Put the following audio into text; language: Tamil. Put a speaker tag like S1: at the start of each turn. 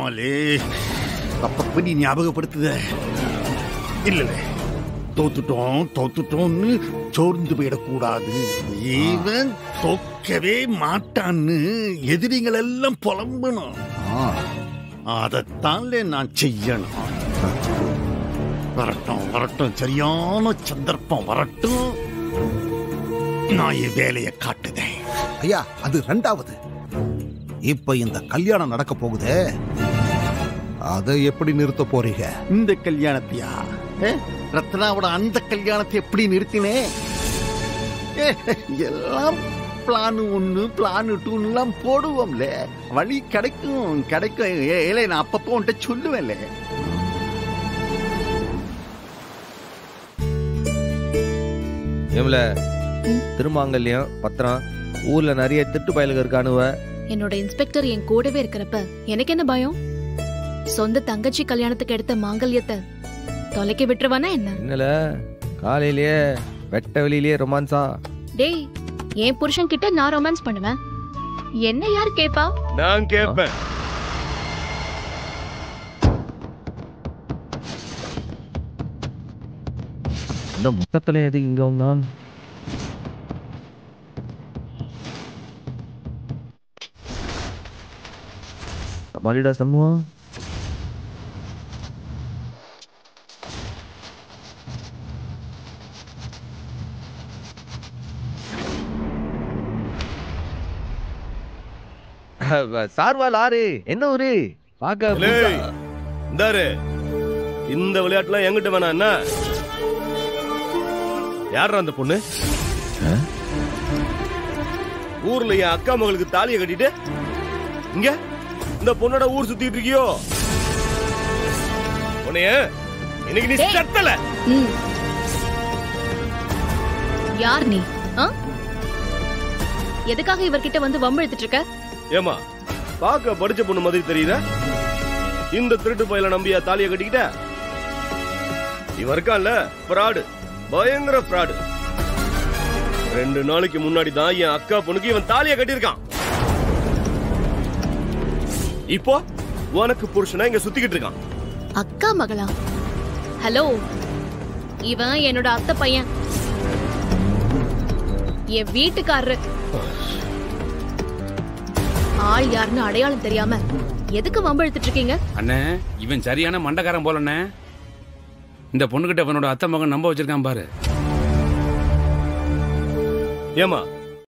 S1: ஆமாலே அப்பப்ப நீ ஞாபகப்படுத்துத இல்ல இல்ல தோத்துட்டோம் தோத்துட்டோம்னு சோர்ந்து போயிடக்கூடாது இவன் தோக்கவே மாட்டான்னு எதிரிகள் எல்லாம் புலம்பணும்
S2: ஆ,
S1: அதைத்தான்லே நான் செய்யணும் வரட்டும் வரட்டும் சரியான சந்தர்ப்பம் வரட்டும் நான் என் வேலையை காட்டுதேன்
S2: ஐயா அது ரெண்டாவது இப்ப இந்த கல்யாணம் நடக்க போகுதே அதை எப்படி நிறுத்த போறீங்க
S1: இந்த கல்யாணத்தையா ஏ, ரத்னாவோட அந்த கல்யாணத்தை எப்படி நிறுத்தினே ஏ, எல்லாம் பிளான் ஒன்னு பிளான் டூன்னு எல்லாம் போடுவோம்ல வழி கிடைக்கும் கிடைக்கும் ஏ, ஏலே நான் அப்பப்போ உன்கிட்ட சொல்லுவேன்ல
S3: ஏம்ல திருமாங்கல்யம் பத்திரம் ஊர்ல நிறைய திட்டு பயலுக இருக்கானுவ
S4: என்னோட இன்ஸ்பெக்டர் என் கூடவே இருக்கிறப்ப எனக்கு என்ன பயம் சொந்த தங்கச்சி கல்யாணத்துக்கு எடுத்த மாங்கல்யத்தை தொலைக்க விட்டுருவானா என்ன
S3: என்னல காலையிலேயே வெட்ட வெளியிலேயே ரொமான்ஸா
S4: டேய் என் புருஷன் கிட்ட நான் ரொமான்ஸ் பண்ணுவேன் என்ன யார் கேப்பா
S5: நான் கேட்பேன்
S3: இந்த மொத்தத்துல எது இங்க வந்தான் மலிடா சமூகம் சார்வா லாரு என்ன ஊரு பாக்க
S5: லேய், இந்தாரு இந்த விளையாட்டுலாம் எங்கிட்ட வேணாம் என்ன யாரா அந்த பொண்ணு ஊர்ல என் அக்கா மகளுக்கு தாலியை கட்டிட்டு இங்க இந்த பொண்ணோட ஊர் சுத்திட்டு இருக்கியோ உன்னைய இன்னைக்கு நீ
S4: டேய்.
S5: செத்தல
S4: ம். யார் நீ ஆ? எதுக்காக இவர்கிட்ட வந்து வம்பு எடுத்துட்டு இருக்க
S5: ஏமா பார்க்க படிச்ச பொண்ணு மாதிரி தெரியுதா இந்த திருட்டு பையல நம்பியா தாலியை கட்டிக்கிட்ட இவன் இருக்கான்ல ஃப்ராடு பயங்கர ஃப்ராடு ரெண்டு நாளைக்கு முன்னாடி தான் என் அக்கா பொண்ணுக்கு இவன் தாலியை கட்டியிருக்கான் இப்போ உனக்கு புருஷனா இங்க சுத்திக்கிட்டு இருக்கான்
S4: அக்கா மகளா ஹலோ இவன் என்னோட அத்தை பையன் என் வீட்டுக்காரரு ஆள் யாருன்னு அடையாளம் தெரியாம எதுக்கு வம்பு எடுத்துட்டு இருக்கீங்க
S6: அண்ணே இவன் சரியான மண்டக்காரன் போலண்ணே இந்த பொண்ணுகிட்ட அவனோட அத்தை மகன் நம்ப வச்சிருக்கான் பாரு
S5: ஏமா